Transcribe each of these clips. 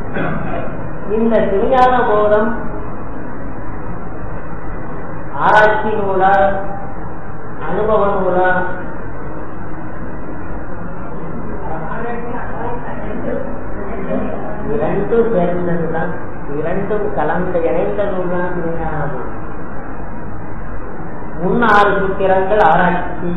இந்த திருஞான போதம் ஆராய்ச்சி நூலா அனுபவ நூலா இரண்டும் சேர்ந்ததுதான் இரண்டும் கலந்த இணைந்த நூல் தான் திருஞான நூல் முன் ஆறு சூத்திரங்கள் ஆராய்ச்சி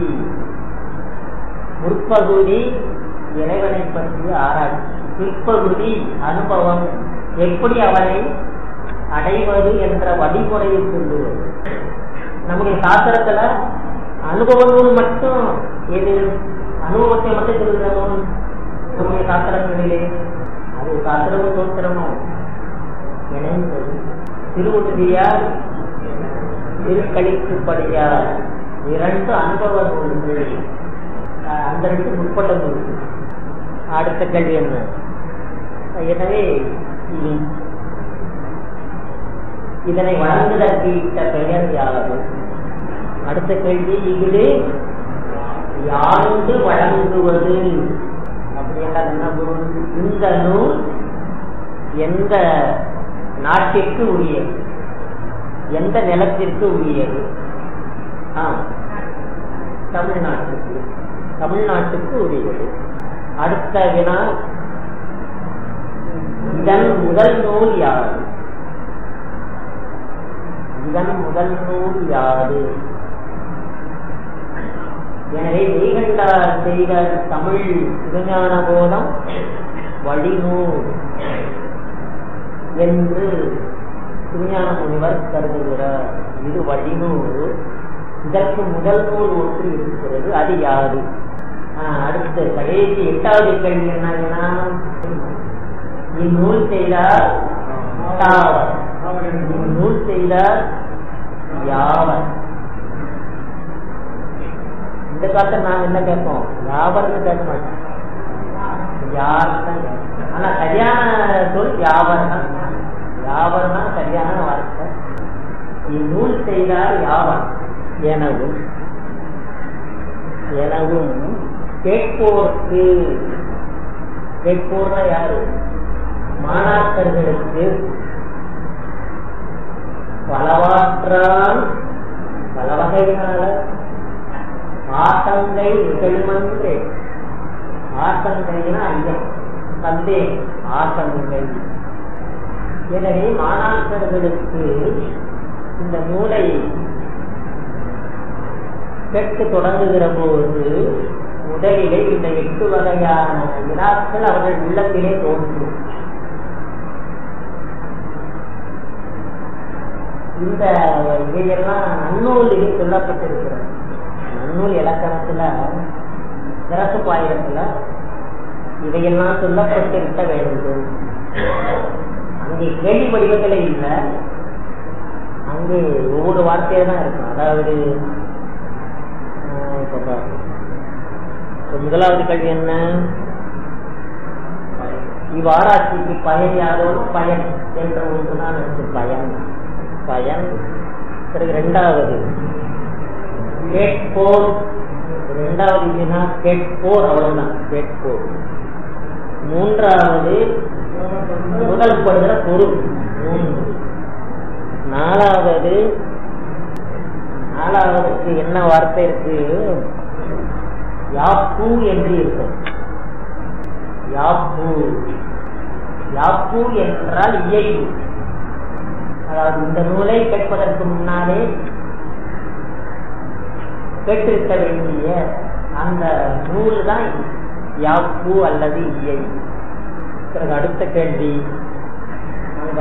முற்பகுதி இறைவனை பற்றிய ஆராய்ச்சி பிற்பகுதி அனுபவம் எப்படி அவனை அடைவது என்ற வழிமுறையை சொல்லுவது நம்முடைய சாஸ்திரத்துல அனுபவ நூல் மட்டும் எது அனுபவத்தை மட்டும் சொல்லுகிற நூல் நம்முடைய சாஸ்திரங்களிலே அது சாஸ்திரமும் சோத்திரமும் இணைந்தது திருவுந்தியார் திருக்கழிக்குப்படியார் இரண்டு அனுபவ நூல்கள் அஹ் அந்த ரெண்டு முற்பட்ட நூல் அடுத்த கேள்வி என்ன எனவே இ- இதனை வழங்குதற்கு இட்ட பெயர் யாது அடுத்த கேள்வி இது யாண்டு வழங்குவது அப்படி என்றால் என்ன பொருள் இந்த நூல் எந்த நாட்டிற்கு உரியது எந்த நிலத்திற்கு உரியது ஆ தமிழ்நாட்டுக்கு தமிழ்நாட்டுக்கு உரியது அடுத்த வினா இதன் முதல் நூல் யாது இதன் முதல் நூல் யாது எனவே மெய்கண்டார் செய்த தமிழ் திருஞான போதம் வழிநூல் என்று திருஞான முனிவர் கருதுகிறார் இது வழிநூல் இதற்கு முதல் நூல் ஒன்று இருக்கிறது அது யாது ஆஹ், அடுத்து கடைசி எட்டாவது கேள்வி என்னன்னா இந்நூல் செய்தார் தாவர் இந்நூல் செய்தார் யாவர் இந்த காலத்துல நாம என்ன கேட்போம் யாவர்னு கேட்க மாட்டோம் யார் தான் கேட்போம். ஆனா சரியான சொல் யாவர் தான் யாவர் தான் சரியான வார்த்தை இந்நூல் செய்தார் யாவர் எனவும் எனவும் கேட்போர்க்கு கேட்போர்னா யாரு மாணாக்கர்களுக்கு பலவாற்றான் பல வகையினால ஆசங்கை நிகழ்மன்றே ஆசங்கைனா ஐயம் சந்தேகம் ஆசங்கை எனவே மாணாக்கர்களுக்கு இந்த நூலை கேட்க தொடங்குகிற போது முதலிலே இந்த எட்டு வகையான வினாக்கள் அவர்கள் உள்ளத்திலே தோன்றும் இந்த இவையெல்லாம் நன்னூலிலே சொல்லப்பட்டிருக்கிறது நன்னூல் இலக்கணத்துல சிறப்பு பாயிரத்துல இவையெல்லாம் சொல்லப்பட்டிருக்க வேண்டும் அங்கே கேள்வி வடிவங்களே இல்லை அங்கே ஒவ்வொரு வார்த்தையா தான் இருக்கும் அதாவது ஆஹ் இப்ப பாரு. இப்ப முதலாவது கேள்வி என்ன இவ்வாராய்ச்சிக்கு பயன் யாரோடு பயன் என்ற ஒன்றுதான் இருக்கு பயன் பயன் பிறகு இரண்டாவது கேட்போர் இரண்டாவது வினா கேட்போர் அவ்வளவுதான் கேட்போர் மூன்றாவது முதல் படுகிற பொருள் மூன்று நாலாவது நாலாவதுக்கு என்ன வார்த்தை இருக்கு யாப்பு என்று இருக்கும் யாப்பு யாப்பு என்றால் இயைவு அதாவது இந்த நூலை கேட்பதற்கு முன்னாலே கேட்டிருக்க வேண்டிய அந்த நூல் தான் யாப்பு அல்லது இயை பிறகு அடுத்த கேள்வி அந்த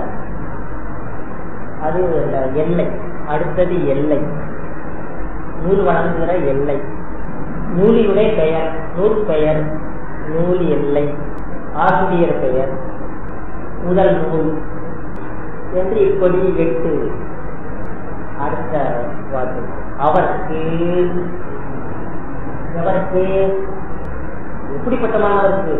அது அந்த எல்லை அடுத்தது எல்லை நூல் வழங்குகிற எல்லை நூலினுடைய பெயர் நூல் பெயர் நூல் எல்லை ஆசிரியர் பெயர் முதல் நூல் என்று இப்படி எட்டு அடுத்த வார்த்தை அவருக்கு எவருக்கு எப்படிப்பட்ட மாணவருக்கு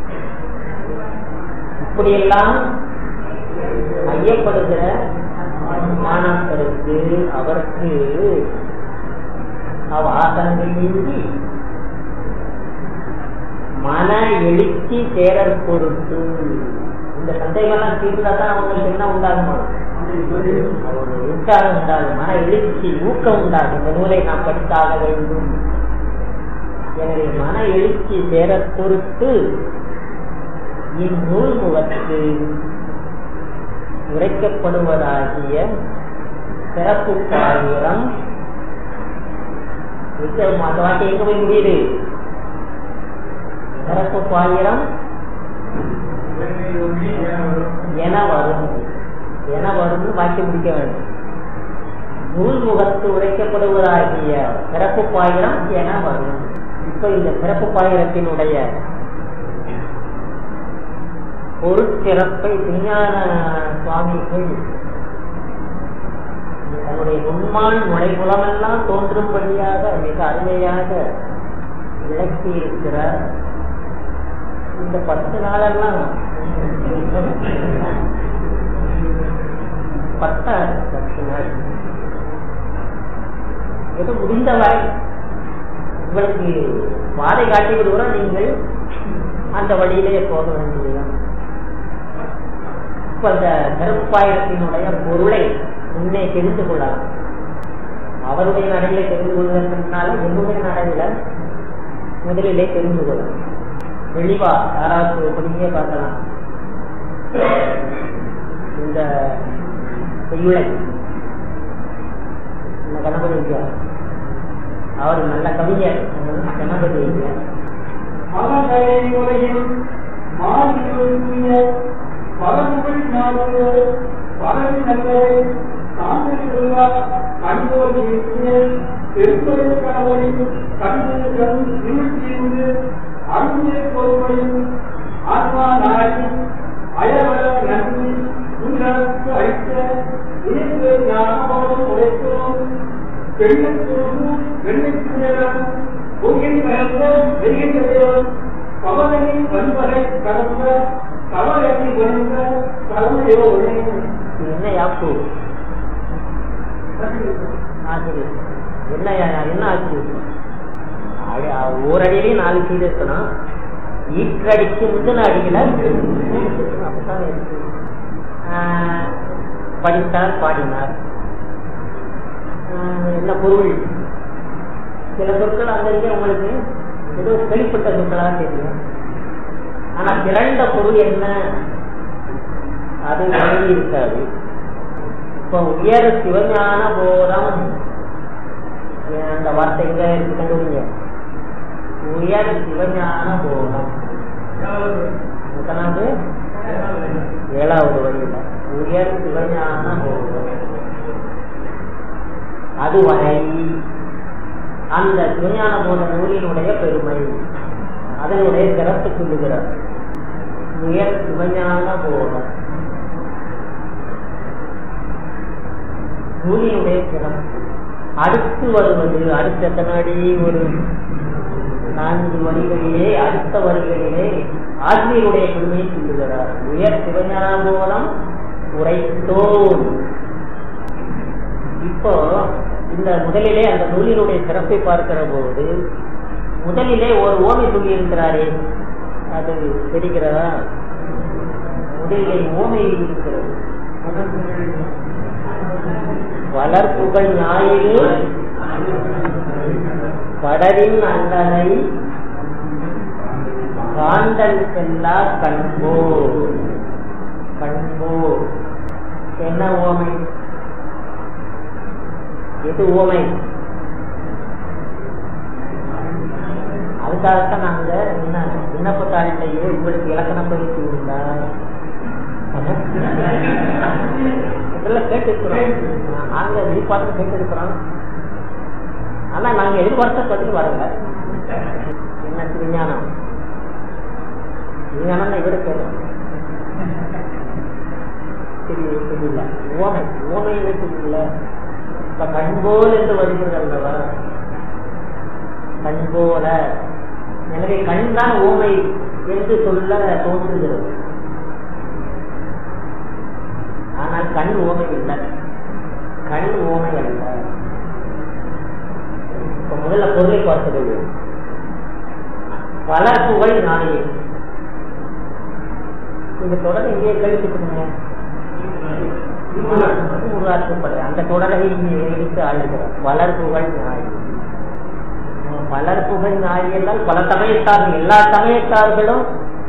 இப்படியெல்லாம் ஐயப்படுகிற மாணாக்கருக்கு அவருக்கு அவாசனையின்றி மன எழுச்சி சேரற் பொருட்டு இந்த சந்தேகம்லாம் தீர்ந்தா தான் அவங்களுக்கு என்ன உண்டாகுமா ஒரு உற்சாகம் உண்டாகும் மன எழுச்சி ஊக்கம் உண்டாகும் இந்த நூலை நாம் படித்தாக வேண்டும் எனவே மன எழுச்சி சேர பொறுத்து இந்நூல் முகத்து உரைக்கப்படுவதாகிய சிறப்பு பாயிரம் அந்த வாட்டி எங்க போய் முடியுது சிறப்பு பாயிரம் என வரும் என வரும் வாக்கி முடிக்க வேண்டும் நூல் முகத்து உரைக்கப்படுவதாகிய சிறப்பு பாயிரம் என வரும் இப்ப இந்த சிறப்பு பாயிரத்தினுடைய பொருட்சிறப்பை விஞ்ஞான சுவாமிகள் தன்னுடைய உண்மான் நுழைபுலமெல்லாம் தோன்றும்படியாக மிக அருமையாக விளக்கி இருக்கிறார் இந்த பத்து நாளெல்லாம் பத்த பத்து நாள் ஏதோ முடிந்தவரை உங்களுக்கு பாதை காட்டி விடுவோம் நீங்கள் அந்த வழியிலே போக வேண்டியதுதான் இப்ப அந்த கருப்பாயிரத்தினுடைய பொருளை முன்னே தெரிந்து கொள்ளலாம் அவருடைய நடையில தெரிந்து கொள்வதற்குனால என்னுடைய நடையில முதலிலே தெரிந்து கொள்ளலாம் தெளிவா யாராவது படியே பார்க்கலாம் இந்த செய்யுளை இந்த கணபதி ஐயா அவர் நல்ல கவிஞர் கணபதி ஐயா மலநடை முறையில் மாறிய பலமுறை நாடு பலவி நல்லவை சாமியுள்ள கண்போல் இயக்கிய பெரும்பொருள் கணவரை கண்ணுடன் இருழ்த்தீர்ந்து அருமைய பொறுமையும் ஆத்மா நாயகி அயவர நன்றி உங்களுக்கு அளித்த இயற்கை ஞானமோடு உழைத்தோம் பெண்ணுக்கு வெண்ணிற்கு பொங்கின் கலந்த வெறியின் கவலையை வன்வரை கடந்த கவலையை வந்த கவலையோ இது என்ன யாப்பு ஆசிரியர் என்ன யா- என்ன ஆச்சு அடி- அ- ஓரடியிலே நாலு சீடு இருக்கணும் ஈற்றடிக்கு முந்தின அடியில அப்படித்தான் இருக்கு. ஆஹ், படித்தார் பாடினார் ஆஹ், என்ன பொருள் சில சொற்கள் அங்க இருக்க உங்களுக்கு ஏதோ வெளிப்பட்ட சொற்களாக தெரியும் ஆனா திரண்ட பொருள் என்ன அது வழங்கி இருக்காது இப்ப உயர் சிவஞான போதம் ஏன் அந்த வார்த்தை எங்க இருக்கு கண்டுபிடிங்க உயர் சிவஞான போதம் எத்தனாவது ஏழாவது வழியில உயர் சிவஞான போதம் அதுவரை அந்த சிவஞான போத நூலினுடைய பெருமை அதனுடைய சிறப்பு சொல்லுகிறார் உயர் சிவஞான போதம் நூலினுடைய சிறப்பு அடுத்து வருவது அடுத்த எத்தனாடி ஒரு நான்கு வரிகளிலே அடுத்த வரிகளிலே ஆசிரியருடைய பெருமையை சொல்லுகிறார் உயர் சிவஞானபோதம் உரைத்தோன் இப்போ இந்த முதலிலே அந்த நூலினுடைய சிறப்பை பார்க்கிற போது முதலிலே ஒரு ஓமை சொல்லி இருக்கிறாரே அது தெரிகிறதா முதலிலே ஓமை இருக்கிறது வளர்ப்புகள் ஞாயிறு படரின் அண்ணனை காண்டல் செல்லா கண்போ கண்போ என்ன ஓமை எது ஓமை அதுக்காகத்தான் நாங்க என்ன விண்ணப்பத்தாளிலேயே உங்களுக்கு இலக்கண பயிற்சி இருந்தால் இதெல்லாம் கேட்டுருக்கிறோம் நாங்க எதிர்பார்த்து கேட்டிருக்கிறோம் ஆனா நாங்க எதிர்பார்த்த பதில் வரல என்ன விஞ்ஞானம் விஞ்ஞானம் இவரு கேட்கும் தெரிய தெரியல ஓமை ஓமையில தெரியல இப்ப கண்போல் என்று வருகிறது அல்லவா கண்போல எனவே கண் தான் ஓமை என்று சொல்ல தோன்றுகிறது ஆனால் கண் ஓமை இல்லை கண் ஓமை அல்ல இப்ப முதல்ல பொருளை பார்க்கிறது வளர்ப்புகள் நாணயம் இந்த தொடர் எங்கேயே கேள்விப்பட்டுங்க உருவாக்கப்படுற அந்த தொடரை இங்கே எடுத்து ஆளுகிறார் வளர்ப்புகள் ஞாயிறு வளர்ப்புகள் ஞாயிறு பல சமயத்தார்கள் எல்லா சமயத்தார்களும்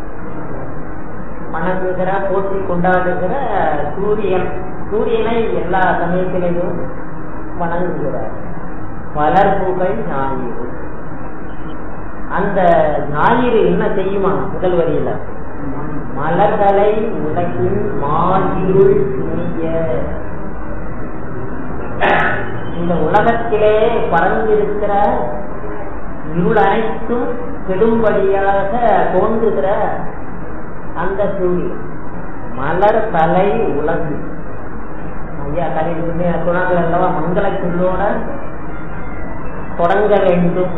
வணங்குகிற போற்றி கொண்டாடுகிற சூரியன் சூரியனை எல்லா சமயத்திலையும் வணங்குகிறார் வளர்ப்புகள் ஞாயிறு அந்த ஞாயிறு என்ன செய்யுமா முதல் வரியில மலர்களை உலகின் மாயிருள் துணிய இந்த உலகத்திலே பறந்திருக்கிற இருள் அனைத்தும் கெடும்படியாக தோன்றுகிற அந்த சூரியன் மலர் தலை உலகு ஐயா கலைஞருமே சொன்னார்கள் அல்லவா மங்கள சொல்லோட தொடங்க வேண்டும்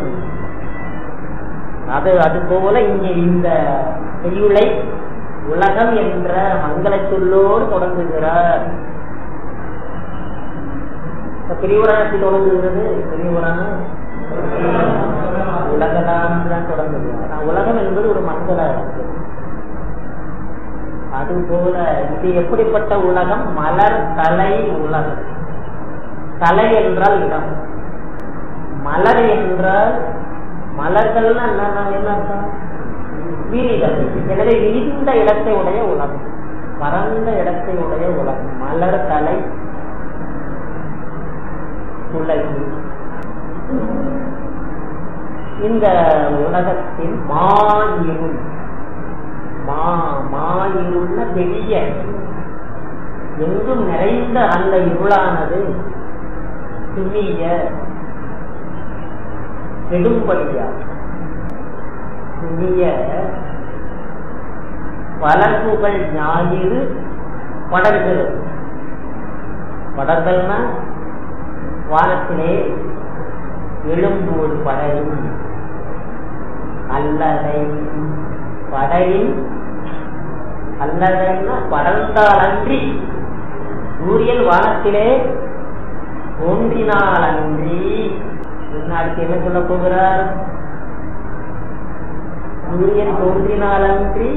அது அது போல இங்கே இந்த செய்யுளை உலகம் என்ற மங்கள சொல்லோடு தொடங்குகிறார் பிரிவுரணத்தில் தொடங்குகிறது பிரிவுரணம் உலகலாம் தான் தொடங்குது உலகம் என்பது ஒரு மங்கள அதுபோல இது எப்படிப்பட்ட உலகம் மலர் தலை உலகம் தலை என்றால் இடம் மலர் என்றால் மலர்கள்னா என்ன என்ன அர்த்தம் விரிதல் எனவே விரிந்த இடத்தை உடைய உலகம் பரந்த இடத்தை உடைய உலகம் மலர் தலை உலகு இந்த உலகத்தில் மாயிருள் மா மாயிருள்ள பெரிய எங்கும் நிறைந்த அந்த இருளானது துணிய கெடும்படியா துணிய வளர்ப்புகள் ஞாயிறு படர்கிறது படர்கள்னா வானத்திலே எழும்போது படரும் அல்லதை படரின் அல்லதைன்னா படர்ந்தால் அன்றி சூரியன் வானத்திலே தோன்றினால் அன்றி அடுத்து என்ன சொல்ல போகிறார் சூரியன் தோன்றினால் அன்றி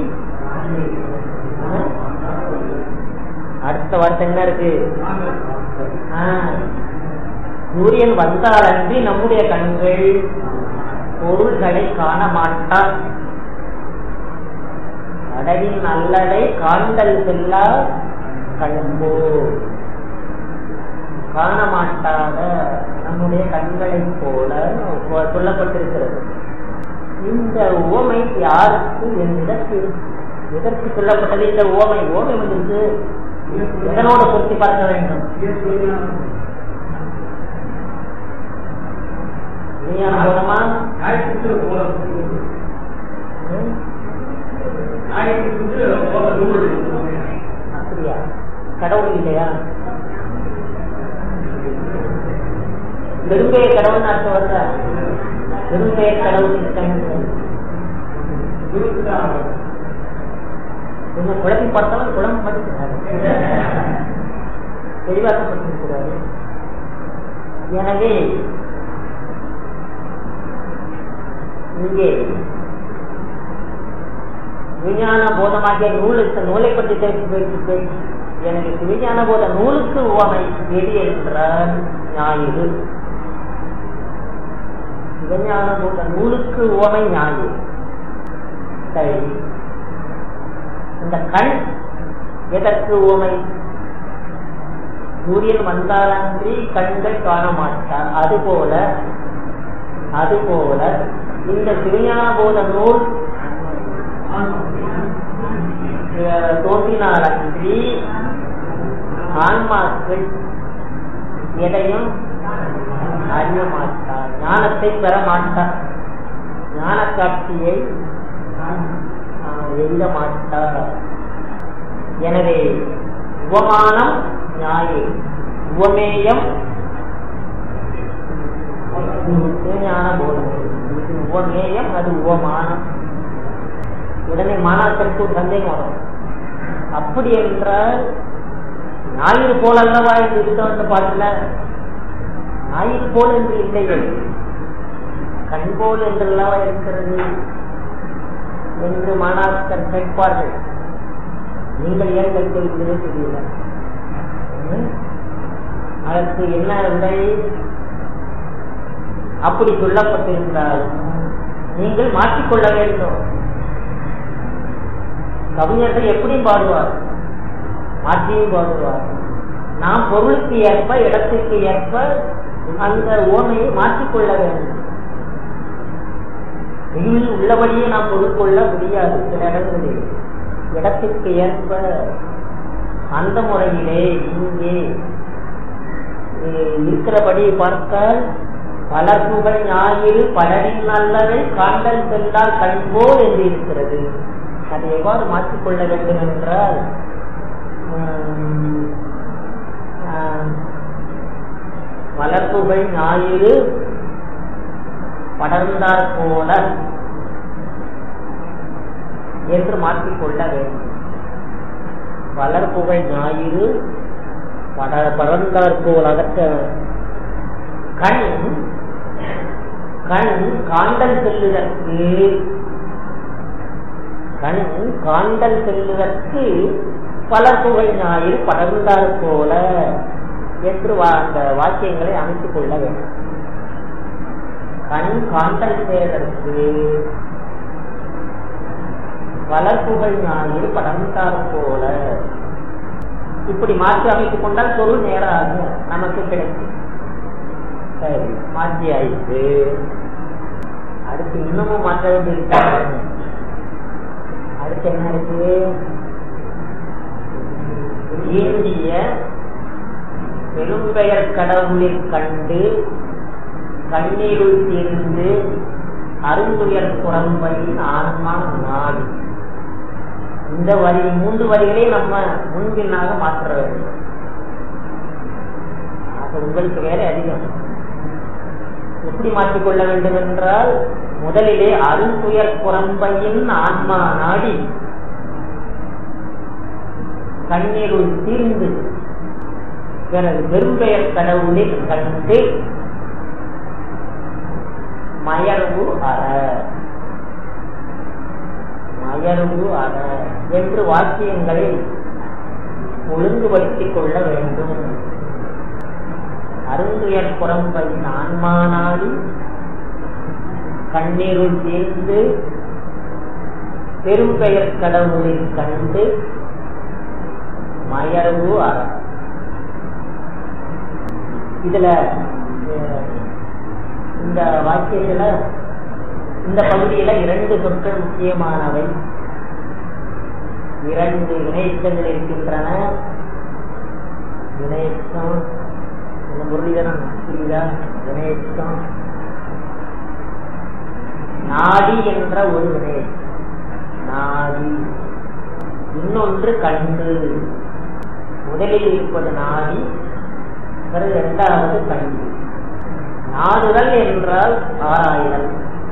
அடுத்த வார்த்தை என்ன இருக்கு சூரியன் வந்தால் அன்றி நம்முடைய கண்கள் பொருள்களை காண மாட்டான் கடலின் நல்லடை காண்டல் செல்லா கண்போ காண மாட்டாத நம்முடைய கண்களை போல சொல்லப்பட்டிருக்கிறது இந்த ஓமை யாருக்கு எதற்கு எதற்கு சொல்லப்பட்டது இந்த ஓமை ஓமை வந்து எதனோடு பொருத்தி பார்க்க வேண்டும் போனமா அப்படியா கடவுள் இல்லையா வெறும்பெயர் கடவுள் அர்த்தம் வருதா வெறும்பெயர் கடவுள் கொஞ்சம் குழப்பி பார்த்தாலும் குழம்பு மட்டும் தெளிவாக்கப்பட்டிருக்கிறாரு எனவே இங்கே விஞ்ஞான போதமாகிய நூலுக்கு நூலை பற்றி பேசி பேசி பேசி எனக்கு விஞ்ஞான போத நூலுக்கு உவமை எது என்றால் ஞாயிறு விஞ்ஞான போத நூலுக்கு உவமை ஞாயிறு சரி இந்த கண் எதற்கு உவமை சூரியன் வந்தாலன்றி கண்கள் காண மாட்டார் அதுபோல அதுபோல இந்த திருஞானபோத நூல் தோன்றினாலன்றி ஆன்மாக்கள் எதையும் அறிய மாட்டார் ஞானத்தை பெற மாட்டார் ஞான காட்சியை எழுத மாட்டார் எனவே உபமானம் நியாயே உபமேயம் ஞான போதம் இது உபமேயம் அது உபமானம் உடனே மாணாக்கருக்கு ஒரு சந்தேகம் வரும் அப்படி என்றால் ஞாயிறு போல் அல்லவா என்று இருக்க பாட்டுல ஞாயிறு போல் என்று இல்லையே கண் போல் என்றல்லவா இருக்கிறது என்று மாணாக்கர் கேட்பார்கள் நீங்கள் ஏன் கேட்கிறீர்களோ தெரியல ம்? அதற்கு என்ன விடை அப்படி சொல்லப்பட்டிருந்தால் நீங்கள் மாற்றிக்கொள்ள வேண்டும் கவிஞர்கள் எப்படி பாடுவார் மாற்றியும் பாடுவார் நாம் பொருளுக்கு ஏற்ப இடத்திற்கு ஏற்ப அந்த ஓமையை மாற்றிக்கொள்ள வேண்டும் வெயில் உள்ளபடியே நாம் பொருள் கொள்ள முடியாது சில இடங்களில் இடத்திற்கு ஏற்ப அந்த முறையிலே இங்கே அஹ், இருக்கிறபடி பார்த்தால் பலர்புகழ் ஞாயிறு பலரின் நல்லதை காண்டல் சென்றால் கண்போல் என்று இருக்கிறது அதை எவ்வாறு மாற்றிக்கொள்ள வேண்டும் என்றால் உம், ஆஹ், வளர்ப்புகள் ஞாயிறு படர்ந்தார் போல என்று மாற்றிக்கொள்ள வேண்டும் வளர்ப்புகள் ஞாயிறு பட படர்ந்தார் போல் அதற்க கண் கண் காண்டல் செல்லுதற்கு கண் காண்டல் செல்லுதற்கு பல புகழ் ஞாயிறு படர்ந்தார் போல என்று வா- அந்த வாக்கியங்களை அமைத்துக் கொள்ள வேண்டும் கண் காண்டல் செய்வதற்கு வளர்ப்புகள் ஞாயிறு படர்ந்தார் போல இப்படி மாற்றி அமைத்துக் கொண்டால் பொருள் நேராக நமக்கு கிடைக்கும் சரி மாற்றி ஆயிற்று அடுத்து இன்னமும் மாற்ற வேண்டியிருக்காங்க அடுத்து என்ன இருக்கு ஏந்திய பெரும்பெயர் கடவுளில் கண்டு கண்ணீருள் தீர்ந்து அருந்துயர் புறம்பையின் ஆன்மா நாடு இந்த வரி மூன்று வரிகளே நம்ம முன்பின்னாக மாற்ற வேண்டும் ஆக உங்களுக்கு வேலை அதிகம் எப்படி மாற்றிக்கொள்ள வேண்டும் என்றால் முதலிலே அருந்துயர் புறம்பையின் ஆன்மா நாடி கண்ணீருள் தீர்ந்து பிறகு பெரும்பெயர் கடவுளில் கண்டு மயர்வு அற மயர்வு அற என்று வாக்கியங்களை ஒழுங்குபடுத்திக் கொள்ள வேண்டும் அருந்துயர் புறம்பையின் ஆன்மானாடி கண்ணீருள் தீர்ந்து பெரும்பெயர் கடவுளில் கண்டு மயர்வு அற இதுல அஹ், இந்த வாக்கியத்துல இந்த பகுதியில இரண்டு சொற்கள் முக்கியமானவை இரண்டு இணையச்சங்கள் இருக்கின்றன இணையச்சம் இந்த முரளிதரன் புரியுதா இணையச்சம் நாடி என்ற ஒரு இணையச்சம் நாடி இன்னொன்று கண்டு முதலில் இருப்பது நாடி பிறகு இரண்டாவது கண்டு நாடுதல் என்றால் ஆராய்தல்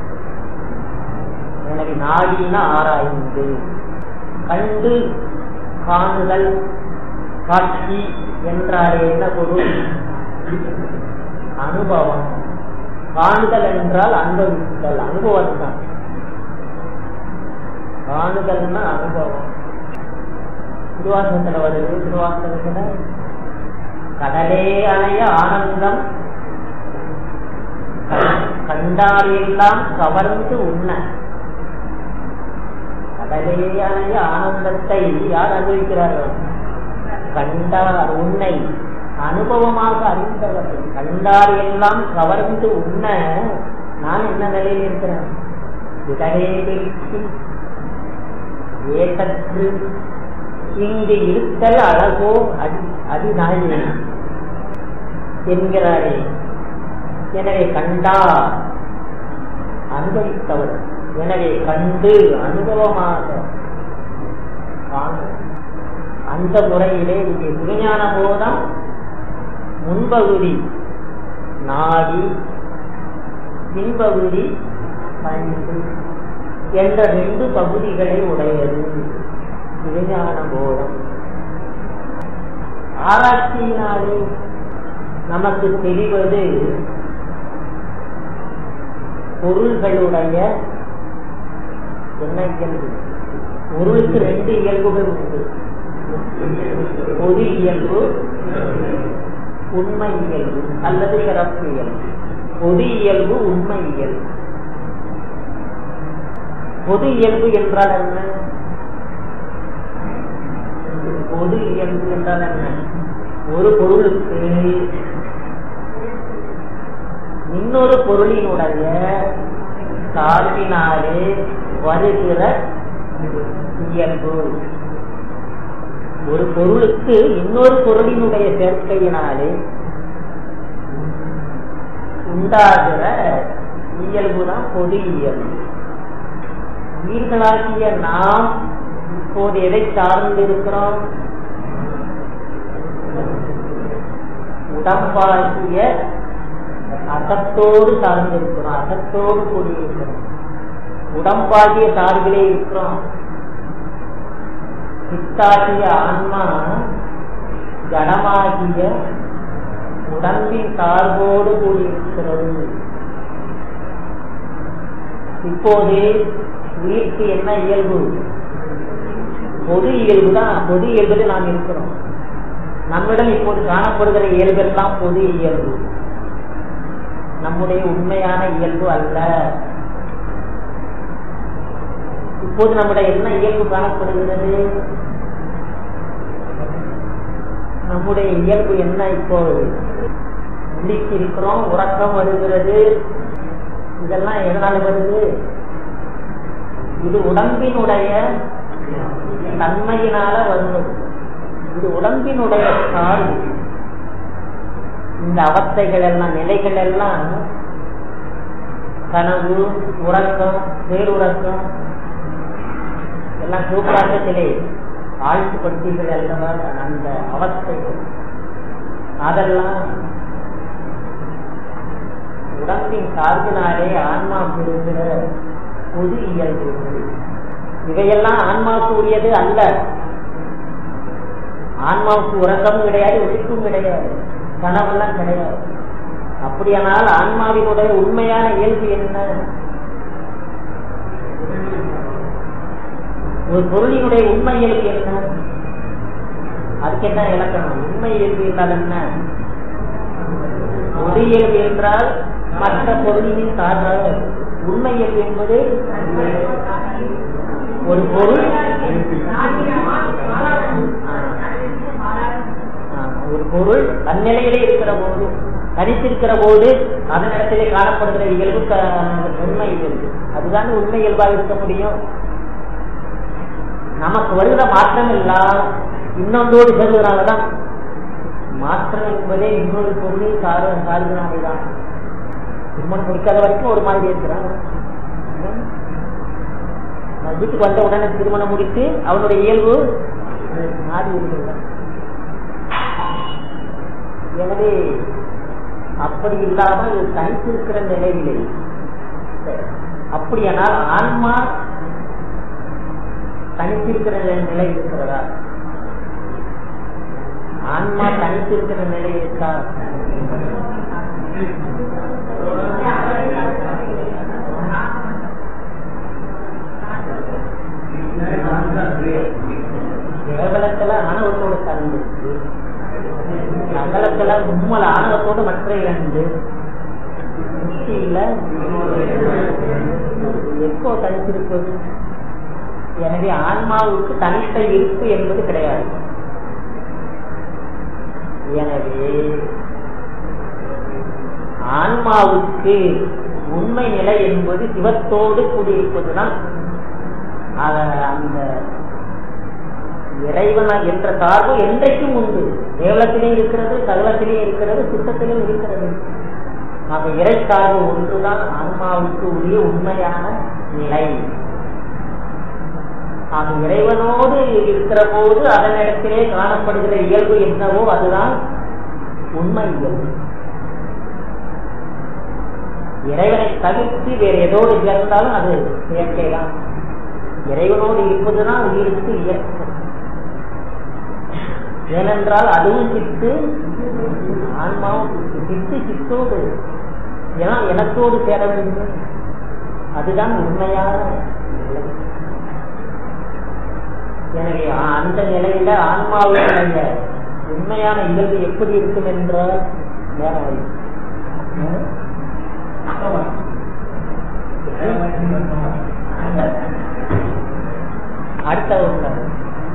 எனவே நாடின ஆராய்ந்து கண்டு காணுதல் காட்சி என்றால் என்ன பொருள் அனுபவம் காணுதல் என்றால் அனுபவித்தல் அனுபவம் தான் காணுதல்னா அனுபவம் திருவாசகத்துல வருது திருவாசகத்துல கடலே அணைய ஆனந்தம் கண்டாரெல்லாம் கவர்ந்து உண்ண கடலே அணைய ஆனந்தத்தை யார் அனுபவிக்கிறார்கள் கண்டார் உன்னை அனுபவமாக அறிந்தவர்கள் கண்டார் எல்லாம் கவர்ந்து உண்ண நான் என்ன நிலையில் இருக்கிறேன் இடரே நிறுத்தி ஏதற்கு இங்கு இருத்தல் அழகோ அடி அதிநாயே என்கிறாரே எனவே கண்டார் அனுபவித்தவர் எனவே கண்டு அனுபவமாக காணும் அந்த முறையிலே இங்கே சிவஞான போதம் முன்பகுதி நாடி பின்பகுதி கண்டு என்ற ரெண்டு பகுதிகளை உடையது சிவஞான போதம் ஆராய்ச்சியினாலே நமக்கு தெரிவது பொருள்களுடைய என்ன இயல்பு பொருளுக்கு ரெண்டு இயல்புகள் உண்டு இயல்பு உண்மை இயல்பு அல்லது சிறப்பு இயல்பு பொது இயல்பு உண்மை இயல்பு பொது இயல்பு என்றால் என்ன பொது இயல்பு என்றால் என்ன ஒரு பொருளுக்கு இன்னொரு பொருளினுடைய சார்பினாலே வருகிற இயல்பு ஒரு பொருளுக்கு இன்னொரு பொருளினுடைய சேர்க்கையினாலே உண்டாகிற இயல்பு தான் பொது இயல்பு உயிர்களாகிய நாம் இப்போது எதை சார்ந்து இருக்கிறோம் உடம்பாகிய அகத்தோடு சார்ந்து இருக்கிறோம் அகத்தோடு கூடியிருக்கிறோம் உடம்பாகிய சார்பிலே இருக்கிறோம் சித்தாகிய ஆன்மா ஜடமாகிய உடம்பின் சார்போடு கூடியிருக்கிறது இப்போது உயிர்க்கு என்ன இயல்பு பொது இயல்பு தான் பொது இயல்பில் நாம் இருக்கிறோம் நம்மிடம் இப்போது காணப்படுகிற இயல்பெல்லாம் பொது இயல்பு நம்முடைய உண்மையான இயல்பு அல்ல இப்போது நம்முடைய என்ன இயல்பு காணப்படுகிறது நம்முடைய இயல்பு என்ன இப்போது விழித்து இருக்கிறோம் உறக்கம் வருகிறது இதெல்லாம் எதனால வருது இது உடம்பினுடைய தன்மையினால வருவது இது உடம்பினுடைய சார்பு இந்த அவஸ்தைகள் எல்லாம் நிலைகள் எல்லாம் கனவு உறக்கம் பேருறக்கம் எல்லாம் சிவபிராசத்திலே ஆழ்த்துப்படுத்திகள் அல்லவா அந்த அவஸ்தைகள் அதெல்லாம் உடம்பின் சார்பினாலே ஆன்மா பெறுகிற பொது இயல்புகள் இவையெல்லாம் ஆன்மாவுக்கு உரியது அல்ல ஆன்மாவுக்கு உறக்கமும் கிடையாது ஒழிப்பும் கிடையாது கனவெல்லாம் கிடையாது அப்படியானால் ஆன்மாவினுடைய உண்மையான இயல்பு என்ன ஒரு பொருளினுடைய உண்மை இயல்பு என்ன அதுக்கு என்ன இலக்கணம் உண்மை இயல்பு என்றால் என்ன பொது இயல்பு என்றால் மற்ற பொருளின் சார்பாக உண்மை இயல்பு என்பது ஒரு பொருள் ஒரு பொருள் தன்னிலையிலே இருக்கிற போது தனித்திருக்கிற போது அதனிடத்திலே காணப்படுகிற இயல்பு உண்மை இயல்பு அதுதான் உண்மை இயல்பாக இருக்க முடியும் நமக்கு வருகிற மாற்றம் எல்லாம் இன்னொன்றோடு சேர்வதனாலதான் மாற்றம் என்பதே இன்னொரு பொருளில் சார் சார்பினாலேதான் திருமணம் முடிக்காத வரைக்கும் ஒரு மாதிரி இருக்கிறான் வீட்டுக்கு வந்த உடனே திருமணம் முடித்து அவனுடைய இயல்பு மாறி இருக்கிறான் எனவே அப்படி இல்லாமல் தனித்திருக்கிற நிலையிலே அப்படியானால் ஆன்மா தனித்திருக்கிற நிலை இருக்கிறதா ஆன்மா தனித்திருக்கிற நிலை இருக்கா கேவலத்துல ஆணவத்தோடு கலந்துருக்கு சகலத்துல உண்மல் ஆணவத்தோடு மற்ற இரண்டு முக்தியில எப்போ தனித்திருப்பது எனவே ஆன்மாவுக்கு தனித்த இருப்பு என்பது கிடையாது எனவே ஆன்மாவுக்கு உண்மை நிலை என்பது சிவத்தோடு கூடியிருப்பதுதான் அந்த இறைவன என்ற சார்பு என்றைக்கும் உண்டு தேவலத்திலே இருக்கிறது சகலத்திலே இருக்கிறது சித்தத்திலே இருக்கிறது ஆக இறை சார்பு ஒன்றுதான் ஆன்மாவுக்கு உரிய உண்மையான நிலை ஆக இறைவனோடு இருக்கிற போது அதனிடத்திலே காணப்படுகிற இயல்பு என்னவோ அதுதான் உண்மை இயல்பு இறைவனை தவிர்த்து வேறு எதோடு சேர்ந்தாலும் அது இயற்கைதான் இறைவனோடு இருப்பதுதான் உயிருக்கு இயற்கை ஏனென்றால் அதுவும் சித்து ஆன்மாவும் சித்து சித்தோடு ஏன்னா எனத்தோடு சேர வேண்டும் அதுதான் உண்மையான நிலை எனவே அந்த நிலையில ஆன்மாவுடைய உண்மையான இயல்பு எப்படி இருக்கும் என்றால் நேரம் ஆயிடுச்சு. அடுத்த ஒரு